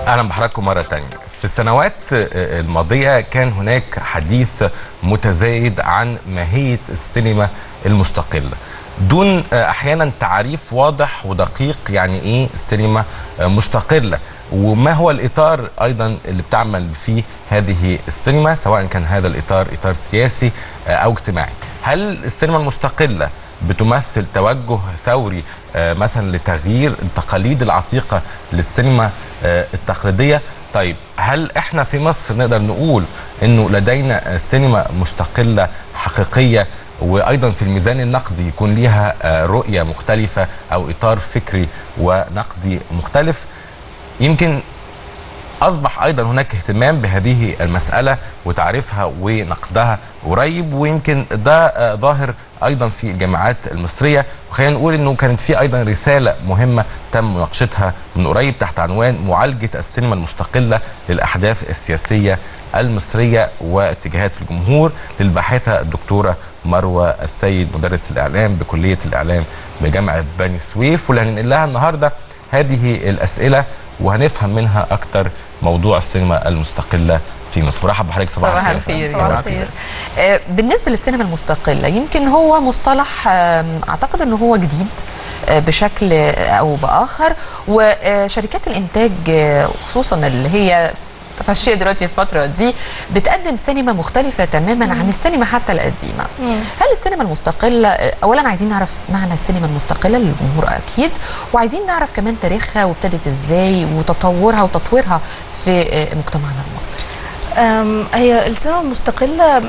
اهلا بحضراتكم مره تانية في السنوات الماضيه كان هناك حديث متزايد عن ماهيه السينما المستقله دون احيانا تعريف واضح ودقيق يعني ايه السينما مستقله وما هو الاطار ايضا اللي بتعمل فيه هذه السينما سواء كان هذا الاطار اطار سياسي او اجتماعي هل السينما المستقله بتمثل توجه ثوري مثلا لتغيير التقاليد العتيقه للسينما التقليديه طيب هل احنا في مصر نقدر نقول انه لدينا سينما مستقله حقيقيه وايضا في الميزان النقدي يكون ليها رؤيه مختلفه او اطار فكري ونقدي مختلف يمكن اصبح ايضا هناك اهتمام بهذه المساله وتعريفها ونقدها قريب ويمكن ده ظاهر ايضا في الجامعات المصريه وخلينا نقول انه كانت في ايضا رساله مهمه تم مناقشتها من قريب تحت عنوان معالجه السينما المستقله للاحداث السياسيه المصريه واتجاهات الجمهور للباحثه الدكتوره مروه السيد مدرس الاعلام بكليه الاعلام بجامعه بني سويف واللي هننقل لها النهارده هذه الاسئله وهنفهم منها اكتر موضوع السينما المستقله في مصر برحب بحضرتك صباح, صباح الخير صباح الخير آه بالنسبه للسينما المستقله يمكن هو مصطلح آه اعتقد انه هو جديد آه بشكل او باخر وشركات الانتاج خصوصا اللي هي تفشيه دلوقتي في الفتره دي بتقدم سينما مختلفه تماما مم. عن السينما حتى القديمه مم. هل السينما المستقله اولا عايزين نعرف معنى السينما المستقله للجمهور اكيد وعايزين نعرف كمان تاريخها وابتدت ازاي وتطورها وتطويرها في مجتمعنا المصري هي السينما المستقله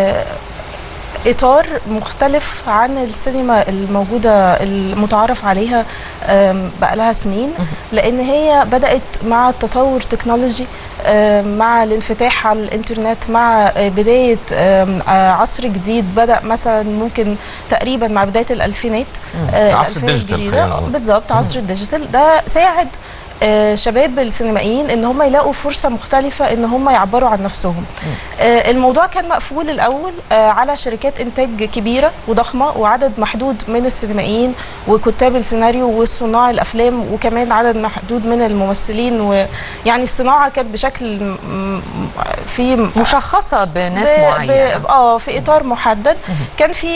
اطار مختلف عن السينما الموجوده المتعارف عليها بقى لها سنين لان هي بدات مع التطور التكنولوجي مع الانفتاح على الانترنت مع بدايه عصر جديد بدا مثلا ممكن تقريبا مع بدايه الالفينات عصر الديجيتال بالظبط عصر الديجيتال ده ساعد آه شباب السينمائيين ان هم يلاقوا فرصه مختلفه ان هم يعبروا عن نفسهم آه الموضوع كان مقفول الاول آه على شركات انتاج كبيره وضخمه وعدد محدود من السينمائيين وكتاب السيناريو وصناع الافلام وكمان عدد محدود من الممثلين ويعني الصناعه كانت بشكل في مشخصه بناس معينه اه في اطار محدد كان في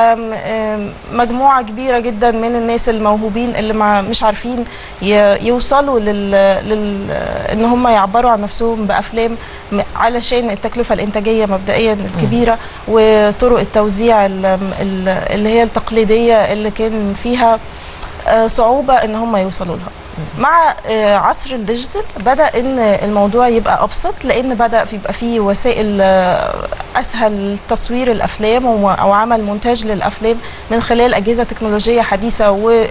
مجموعه كبيره جدا من الناس الموهوبين اللي ما مش عارفين يوصلوا لل... لل... ان هم يعبروا عن نفسهم بافلام علشان التكلفه الانتاجيه مبدئيا الكبيره وطرق التوزيع اللي هي التقليديه اللي كان فيها صعوبه ان هم يوصلوا لها مع عصر الديجيتال بدا ان الموضوع يبقى ابسط لان بدا يبقى فيه وسائل اسهل تصوير الافلام او عمل مونتاج للافلام من خلال اجهزه تكنولوجيه حديثه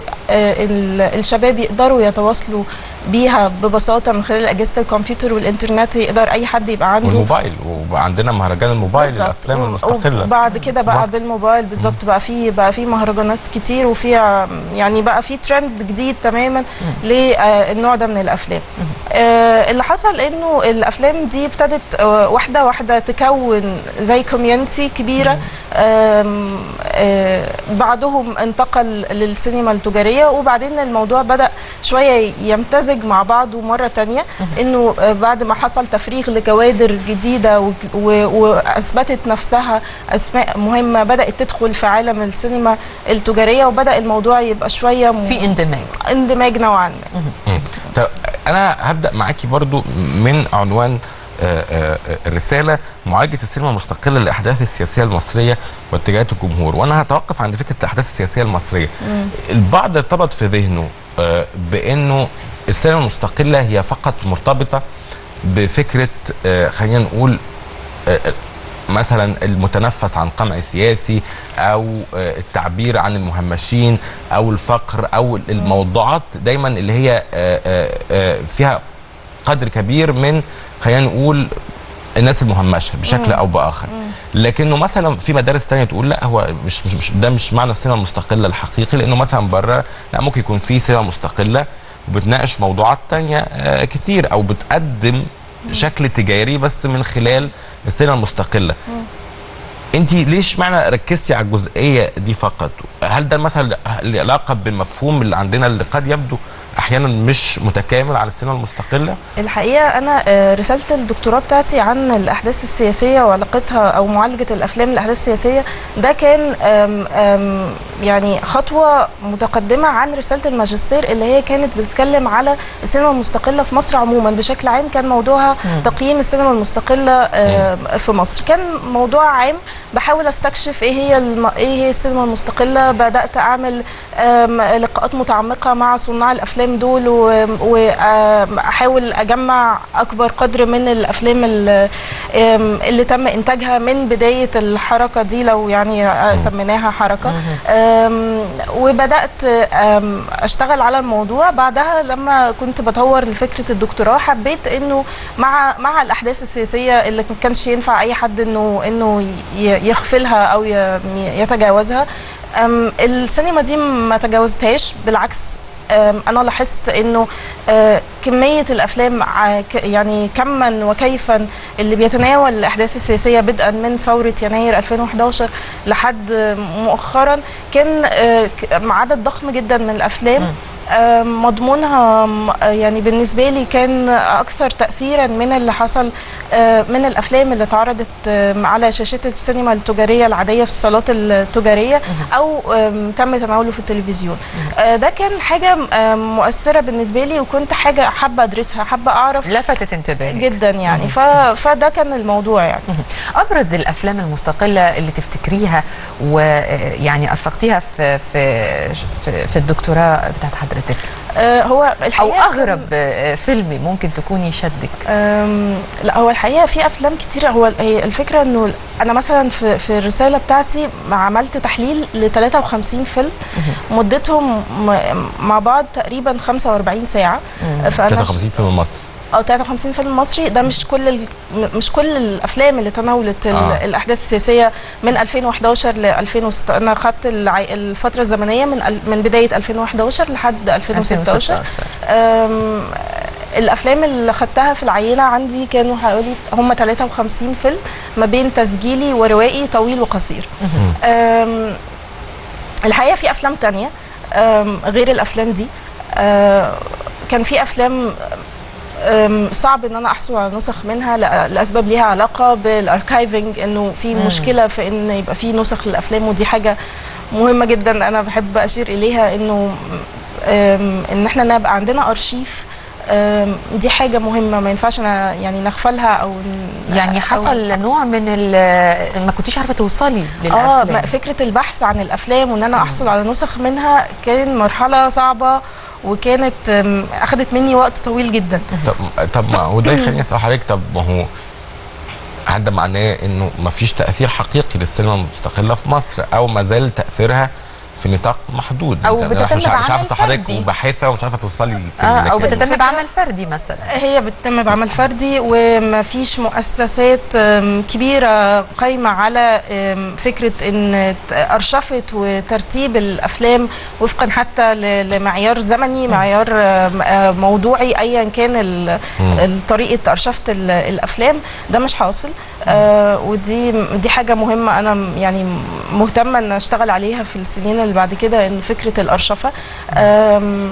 والشباب يقدروا يتواصلوا بيها ببساطه من خلال اجهزه الكمبيوتر والانترنت يقدر اي حد يبقى عنده والموبايل وبقى عندنا مهرجان الموبايل للافلام المستقله وبعد كده بقى بالموبايل بالظبط بقى في بقى في مهرجانات كتير وفي يعني بقى في ترند جديد تماما للنوع ده من الافلام آه اللي حصل انه الافلام دي ابتدت آه واحده واحده تكون زي كوميونتي كبيره آه آه بعضهم انتقل للسينما التجاريه وبعدين الموضوع بدا شويه يمتزج مع بعضه مره تانية انه آه بعد ما حصل تفريغ لكوادر جديده واثبتت نفسها اسماء مهمه بدات تدخل في عالم السينما التجاريه وبدا الموضوع يبقى شويه في اندماج اندماج نوعا ما طب انا هبدا معاكي برضو من عنوان الرساله معالجه السينما المستقله للاحداث السياسيه المصريه واتجاهات الجمهور وانا هتوقف عند فكره الاحداث السياسيه المصريه مم. البعض ارتبط في ذهنه بانه السينما المستقله هي فقط مرتبطه بفكره خلينا نقول مثلا المتنفس عن قمع سياسي او التعبير عن المهمشين او الفقر او الموضوعات دايما اللي هي فيها قدر كبير من خلينا نقول الناس المهمشه بشكل او باخر لكنه مثلا في مدارس تانية تقول لا هو مش, مش, مش ده مش معنى السينما المستقله الحقيقي لانه مثلا بره لا ممكن يكون في سينما مستقله وبتناقش موضوعات تانية كتير او بتقدم شكل تجاري بس من خلال السينما المستقله انت ليش معنى ركزتي على الجزئيه دي فقط هل ده مثلا له علاقه بالمفهوم اللي عندنا اللي قد يبدو احيانا مش متكامل على السينما المستقله الحقيقه انا آه، رساله الدكتوراه بتاعتي عن الاحداث السياسيه وعلاقتها او معالجه الافلام الاحداث السياسيه ده كان آم، آم، يعني خطوه متقدمه عن رساله الماجستير اللي هي كانت بتتكلم على السينما المستقله في مصر عموما بشكل عام كان موضوعها تقييم السينما المستقله آم، في مصر كان موضوع عام بحاول استكشف ايه هي الم... ايه هي السينما المستقله بدات اعمل آم، لقاءات متعمقه مع صناع الافلام دول واحاول اجمع اكبر قدر من الافلام ال- آم، اللي تم انتاجها من بدايه الحركه دي لو يعني آه، سميناها حركه آم، وبدات آم، اشتغل على الموضوع بعدها لما كنت بطور لفكره الدكتوراه حبيت انه مع مع الاحداث السياسيه اللي ما كانش ينفع اي حد انه انه ي- يغفلها او ي- يتجاوزها أم، السينما دي ما تجاوزتهاش بالعكس أم، انا لاحظت انه آه، كميه الافلام ع- ك- يعني كما وكيفا اللي بيتناول الاحداث السياسيه بدءا من ثوره يناير 2011 لحد مؤخرا كان آه، ك- عدد ضخم جدا من الافلام آه، مضمونها م- آه، يعني بالنسبه لي كان اكثر تاثيرا من اللي حصل آه، من الافلام اللي اتعرضت آه، على شاشات السينما التجاريه العاديه في الصالات التجاريه او آم، تم تناوله في التلفزيون آه، ده كان حاجه آم، مؤثره بالنسبه لي وكنت حاجه حابه ادرسها حابه اعرف لفتت انتباهي جدا يعني ف... فده كان الموضوع يعني ابرز الافلام المستقله اللي تفتكريها ويعني ارفقتيها في في في, في الدكتوراه بتاعت حضرتك آه، هو او الحقيقه كان- اغرب آه، فيلم ممكن تكوني شدك أم، لا هو الحقيقه في افلام كتيره هو ال- هي الفكره انه انا مثلا في في الرساله بتاعتي عملت تحليل ل 53 فيلم مدتهم م- مع بعض تقريبا 45 ساعه فانا 53 فيلم مصري او 53 فيلم مصري ده مش كل ال... م- مش كل الافلام اللي تناولت ال... آه. آه. الاحداث السياسيه من 2011 ل 2006 انا خدت الع... الفتره الزمنيه من ال... من بدايه 2011 لحد 2016 أم... الافلام اللي خدتها في العينه عندي كانوا حوالي هم 53 فيلم ما بين تسجيلي وروائي طويل وقصير أم... الحقيقه في افلام تانية أم... غير الافلام دي أه... كان في افلام أم، صعب ان انا احصل على نسخ منها لأ- لاسباب ليها علاقه بالاركايفنج انه في مشكله في ان يبقى في نسخ للافلام ودي حاجه مهمه جدا انا بحب اشير اليها انه أم، ان احنا نبقى عندنا ارشيف أم، دي حاجه مهمه ما ينفعش ن- يعني نغفلها او ن- يعني أو- حصل نوع من ال- ما كنتيش عارفه توصلي اه للافلام ما- فكره البحث عن الافلام وان انا احصل على نسخ منها كان مرحله صعبه وكانت أم، اخذت مني وقت طويل جدا طب طب ما وده يخليني اسال حضرتك طب ما هو هذا معناه انه ما فيش تاثير حقيقي للسينما المستقله في مصر او ما زال تاثيرها في نطاق محدود أو أنت- بتتم مش عارفه مش بعمل عارفه حضرتك فردي. باحثه ومش عارفه توصلي للفيلم آه اللي او كان. بتتم الفكرة- بعمل فردي مثلا هي بتتم بعمل فردي ومفيش مؤسسات أم، كبيرة قايمة على أم، فكرة ان ت- ارشفت وترتيب الافلام وفقا حتى ل- لمعيار زمني معيار أم، آه، موضوعي ايا كان ال- ال- طريقة ارشفة ال- الافلام ده مش حاصل آه ودي دي حاجة مهمة انا م- يعني مهتمة ان اشتغل عليها في السنين اللي بعد كده ان فكرة الارشفة آم،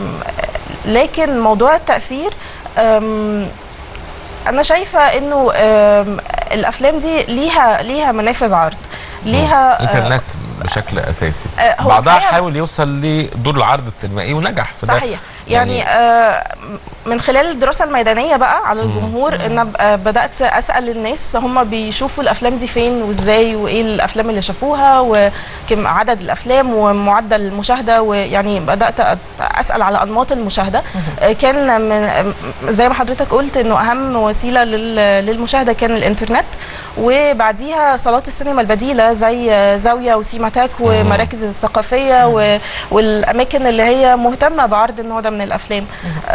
لكن موضوع التأثير أم، انا شايفه انه أم، الافلام دي ليها ليها منافذ عرض ليها آه، انترنت بشكل اساسي آه، هو بعضها الحقيقة- حاول يوصل لدور العرض السينمائي ونجح في ده صحيح يعني آه، من خلال الدراسه الميدانيه بقى على الجمهور ان أبقى بدات اسال الناس هم بيشوفوا الافلام دي فين وازاي وايه الافلام اللي شافوها وكم عدد الافلام ومعدل المشاهده ويعني بدات أت- اسال على انماط المشاهده آه، كان من زي ما حضرتك قلت انه اهم وسيله لل- للمشاهده كان الانترنت وبعديها صالات السينما البديله زي زاويه وسيماتاك ومراكز الثقافيه و- والاماكن اللي هي مهتمه بعرض النوع ده من الافلام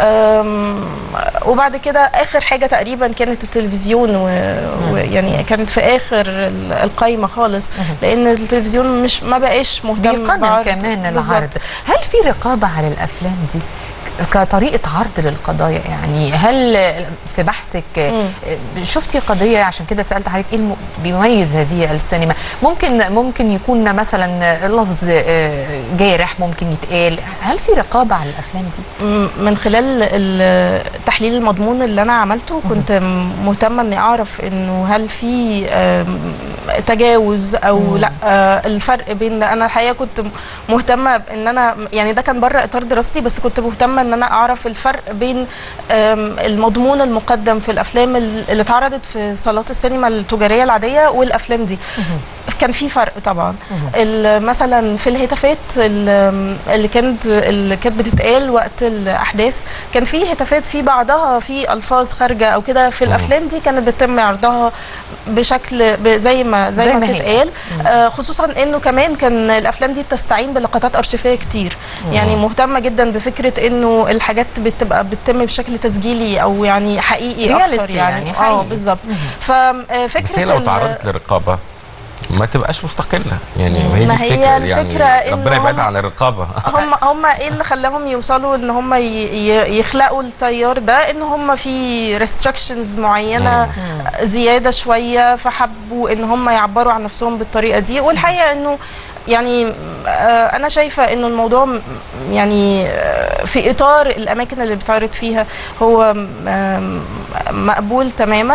أم، وبعد كده اخر حاجه تقريبا كانت التلفزيون و- ويعني كانت في اخر ال- القايمه خالص لان التلفزيون مش ما بقاش مهتم بيقنن بعرض. كمان بالظبط. العرض هل في رقابه على الافلام دي كطريقه عرض للقضايا يعني هل في بحثك مم. شفتي قضيه عشان كده سالت حضرتك ايه الم- بيميز هذه السينما ممكن ممكن يكون مثلا لفظ آه، جارح ممكن يتقال هل في رقابه على الافلام دي م- من خلال ال- تحليل المضمون اللي انا عملته كنت م- مهتمه اني اعرف انه هل في آم، تجاوز او مم. لا آه، الفرق بين ده انا الحقيقه كنت م- مهتمه ان انا يعني ده كان بره اطار دراستي بس كنت مهتمه ان انا اعرف الفرق بين آم، المضمون المقدم في الافلام ال- اللي اتعرضت في صالات السينما التجاريه العاديه والافلام دي كان في فرق طبعا ال- مثلا في الهتافات ال- اللي كانت اللي كانت بتتقال وقت الاحداث كان في هتافات في بعضها في الفاظ خارجه او كده في الافلام دي كانت بيتم عرضها بشكل ب- زي ما زي, زي ما ما هي. بتتقال آه خصوصا انه كمان كان الافلام دي بتستعين بلقطات ارشيفيه كتير يعني مهتمه جدا بفكره انه الحاجات بتبقى بتتم بشكل تسجيلي او يعني حقيقي Reality اكتر يعني, يعني اه حقيقي. بالظبط ففكره بس هي لو تعرضت لرقابه ما تبقاش مستقله يعني هي دي ما هي الفكره الفكرة يعني إنه ربنا يبعد هم- عن الرقابه هم هم ايه اللي خلاهم يوصلوا ان هم ي- ي- يخلقوا التيار ده ان هم في ريستريكشنز معينه زياده شويه فحبوا ان هم يعبروا عن نفسهم بالطريقه دي والحقيقه انه يعني آه، انا شايفه انه الموضوع م- يعني آه، في اطار الاماكن اللي بيتعرض فيها هو آم، مقبول تماما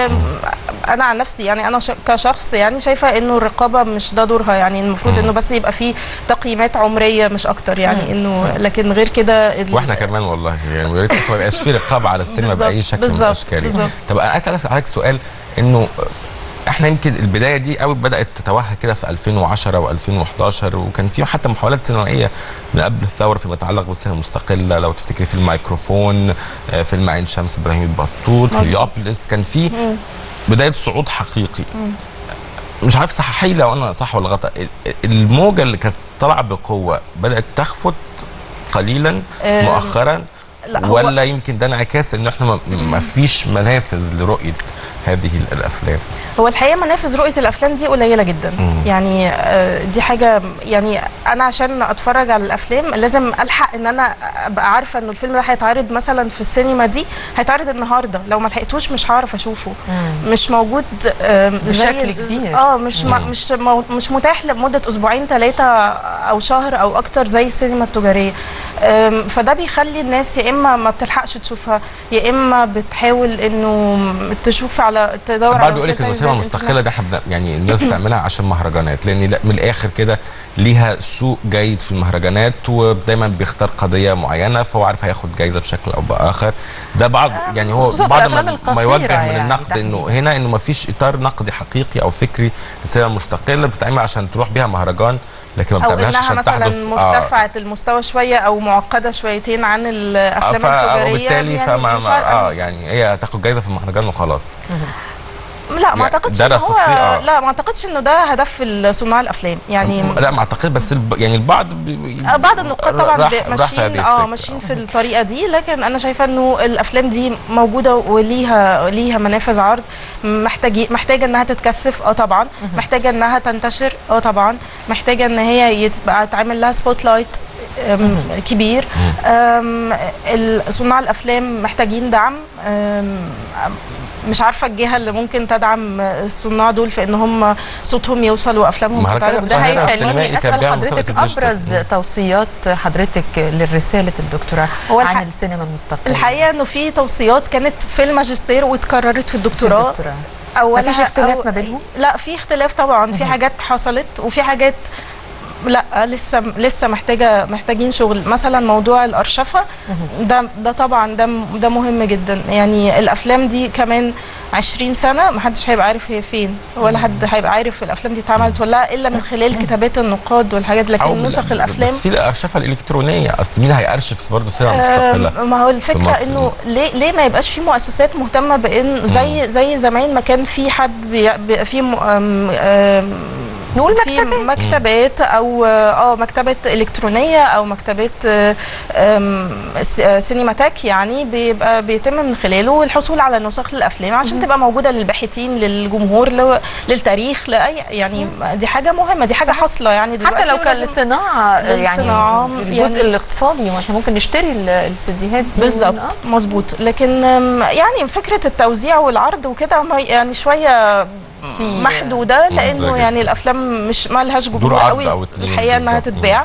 وانا عن نفسي يعني انا ش- كشخص يعني شايفه انه الرقابه مش ده دورها يعني المفروض مم. انه بس يبقى في تقييمات عمريه مش اكتر يعني انه لكن غير كده ال- واحنا كمان والله يعني يا ريت بس ما يبقاش في رقابه على السينما بالظبط، باي شكل من بالظبط، الاشكال يعني. بالظبط. طب انا عايز اسالك سؤال انه احنا يمكن البدايه دي قوي بدات تتوهج كده في 2010 و2011 وكان في حتى محاولات سينمائيه من قبل الثوره فيما يتعلق بالسينما المستقله لو تفتكري فيلم مايكروفون آه، فيلم عين شمس ابراهيم البطوط مظبوط. هليوبوليس كان في بدايه صعود حقيقي مش عارف صححي لو انا صح ولا غلط ال- الموجه اللي كانت طالعه بقوه بدات تخفت قليلا آم، مؤخرا لا، هو- ولا يمكن ده انعكاس ان احنا ما- ما فيش منافذ لرؤيه هذه الافلام هو الحقيقه منافذ رؤيه الافلام دي قليله جدا مم. يعني آه، دي حاجه يعني انا عشان اتفرج على الافلام لازم الحق ان انا ابقى عارفه انه الفيلم ده هيتعرض مثلا في السينما دي هيتعرض النهارده لو ما لحقتوش مش هعرف اشوفه مش موجود آم، زي بشكل ال- كبير. اه مش ما مم. مش مو- مش متاح لمده اسبوعين ثلاثه او شهر او اكتر زي السينما التجاريه آم، فده بيخلي الناس يا اما ما بتلحقش تشوفها يا اما بتحاول انه تشوف على تدور على بعد يقول وسائل لك ان تانية زي السينما الإنترنت. المستقله ده حب يعني الناس بتعملها عشان مهرجانات لان لا- من الاخر كده ليها سوق جيد في المهرجانات ودايما بيختار قضيه معينه فهو عارف هياخد جايزه بشكل او باخر ده بعض يعني هو خصوصاً في بعض الأفلام ما, القصيرة ما يوجه من يعني النقد انه تحديداً. هنا انه ما فيش اطار نقدي حقيقي او فكري للسينما المستقله بتتعمل عشان تروح بيها مهرجان لكن ما او بتعملهاش انها عشان مثلا تحدث مرتفعه المستوى شويه او معقده شويتين عن الافلام ف- التجاريه وبالتالي يعني فما مش ما عارفة. اه يعني هي هتاخد جايزه في المهرجان وخلاص لا ما اعتقدش ان درس هو فيه، آه. لا ما اعتقدش انه ده هدف صناع الافلام يعني لا ما اعتقد بس الب... يعني البعض بي... آه، بعض النقاد طبعا راح- ب- راح في هذه ماشيين اه الفكرة. ماشيين في الطريقه دي لكن انا شايفه انه الافلام دي موجوده وليها ليها منافذ عرض محتاجه محتاجه انها تتكثف اه طبعا محتاجه انها تنتشر اه طبعا محتاجه ان هي يتبقى تعمل لها سبوت لايت كبير أم، ال- صناع الافلام محتاجين دعم أم، مش عارفه الجهه اللي ممكن تدعم الصناع دول في ان هم صوتهم يوصل وافلامهم مهرجان تتعرض ده القاهرة هيخليني السينمائي كان اسال بيعمل حضرتك مسابقة ديجيتال. ابرز مم. توصيات حضرتك للرساله الدكتوراه هو الح- عن السينما المستقله الحقيقه انه في توصيات كانت في الماجستير واتكررت في الدكتوراه الدكتوراه. اولها مفيش اختلاف أو- ما بينهم؟ لا في اختلاف طبعا في حاجات حصلت وفي حاجات لا لسه لسه محتاجه محتاجين شغل مثلا موضوع الارشفه ده ده طبعا ده م- ده مهم جدا يعني الافلام دي كمان 20 سنه ما حدش هيبقى عارف هي فين ولا حد هيبقى عارف الافلام دي اتعملت ولا لا الا من خلال كتابات النقاد والحاجات أو لكن بال- نسخ الافلام بس في الارشفه الالكترونيه اصل مين هيارشف برضه سينما مستقله آم، ما هو الفكره مصر. انه ليه ليه ما يبقاش في مؤسسات مهتمه بان زي زي زمان ما كان في حد بي- بيبقى في م- آم، آم، نقول في مكتبات. مكتبات او اه مكتبات الكترونيه او مكتبات آه، آم، س- آه، سينماتاك يعني بيبقى بيتم من خلاله الحصول على نسخ للافلام عشان تبقى موجوده للباحثين للجمهور لو- للتاريخ لاي يعني دي حاجه مهمه دي حاجه حاصله يعني دلوقتي حتى لو كان ولازم- للصناعه يعني للصناعة، الجزء يعني- الاقتصادي ما احنا ممكن نشتري ال- السيديهات دي ون- بالظبط آه. مظبوط لكن آم، يعني فكره التوزيع والعرض وكده ما- يعني شويه في- محدوده لانه جدا. يعني الافلام مش ما لهاش دور جمهور عرض قوي أو اتنين الحقيقه انها بالظبط. تتباع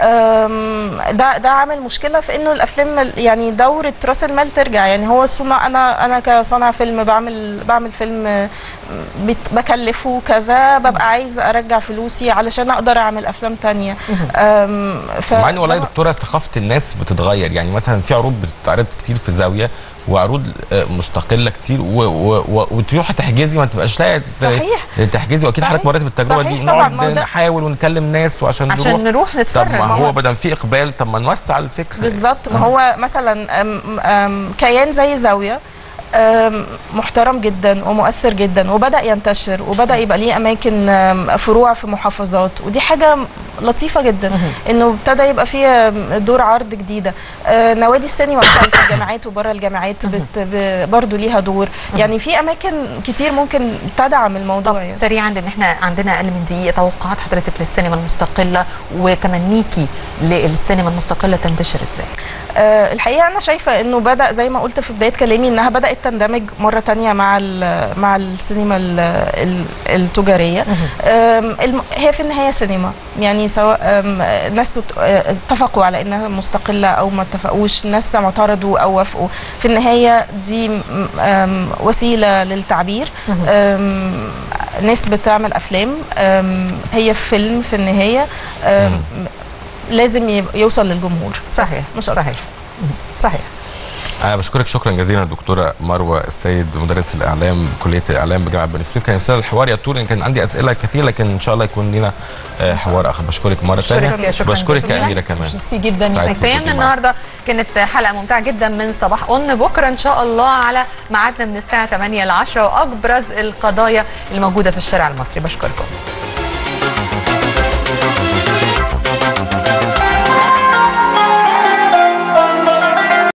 آم، ده ده عامل مشكله في انه الافلام يعني دوره راس المال ترجع يعني هو الصناع انا انا كصانع فيلم بعمل بعمل فيلم آه، بت- بكلفه كذا ببقى عايز ارجع فلوسي علشان اقدر اعمل افلام تانية آم، ف مع ان والله يا ده- دكتوره ثقافه الناس بتتغير يعني مثلا في عروض بتتعرض كتير في زاويه وعروض آه، مستقله كتير و- و- و- وتروحي تحجزي ما تبقاش لاقي صحيح. تحجزي واكيد صحيح. حضرتك مريت بالتجربه صحيح دي طبعاً، نقعد ما هو ده- نحاول ونكلم ناس وعشان عشان نروح نروح نتفرج طب ما ما هو هو- بدل في اقبال طب ما نوسع الفكره بالظبط ما هو مثلا أم أم كيان زي زاويه أم، محترم جدا ومؤثر جدا وبدا ينتشر وبدا يبقى ليه اماكن أم، فروع في محافظات ودي حاجه لطيفه جدا انه ابتدى يبقى فيه دور عرض جديده آه، نوادي السينما مثلا في الجامعات وبره الجامعات بت ب- برضو ليها دور يعني في اماكن كتير ممكن تدعم طب الموضوع يعني. سريعا لان احنا عندنا اقل من دقيقه توقعات حضرتك للسينما المستقله وتمنيكي للسينما المستقله تنتشر ازاي؟ آه، الحقيقه انا شايفه انه بدا زي ما قلت في بدايه كلامي انها بدات تندمج مره تانية مع ال- مع السينما ال- ال- التجاريه آم، الم- هي في النهايه سينما يعني سواء آم، ناس ات- آه، اتفقوا على انها مستقله او ما اتفقوش ناس معترضوا او وافقوا في النهايه دي م- آم، وسيله للتعبير آم، ناس بتعمل افلام آم، هي فيلم في النهايه آم، لازم يب- يوصل للجمهور بس صحيح مش أكتر. صحيح مهم. صحيح انا بشكرك شكرا جزيلا دكتوره مروه السيد مدرس الاعلام بكليه الاعلام بجامعه بني سويف كان يسال الحوار يطول ان كان عندي اسئله كثيره لكن ان شاء الله يكون لنا آه، حوار اخر بشكرك مره ثانيه شكرا شكرا بشكرك يا جزيلا. اميره كمان ميرسي جدا يا سعيد حسام بوجودي معاك. النهارده كانت حلقه ممتعه جدا من صباح اون بكره ان شاء الله على ميعادنا من الساعه 8 ل 10 وابرز القضايا الموجوده في الشارع المصري بشكركم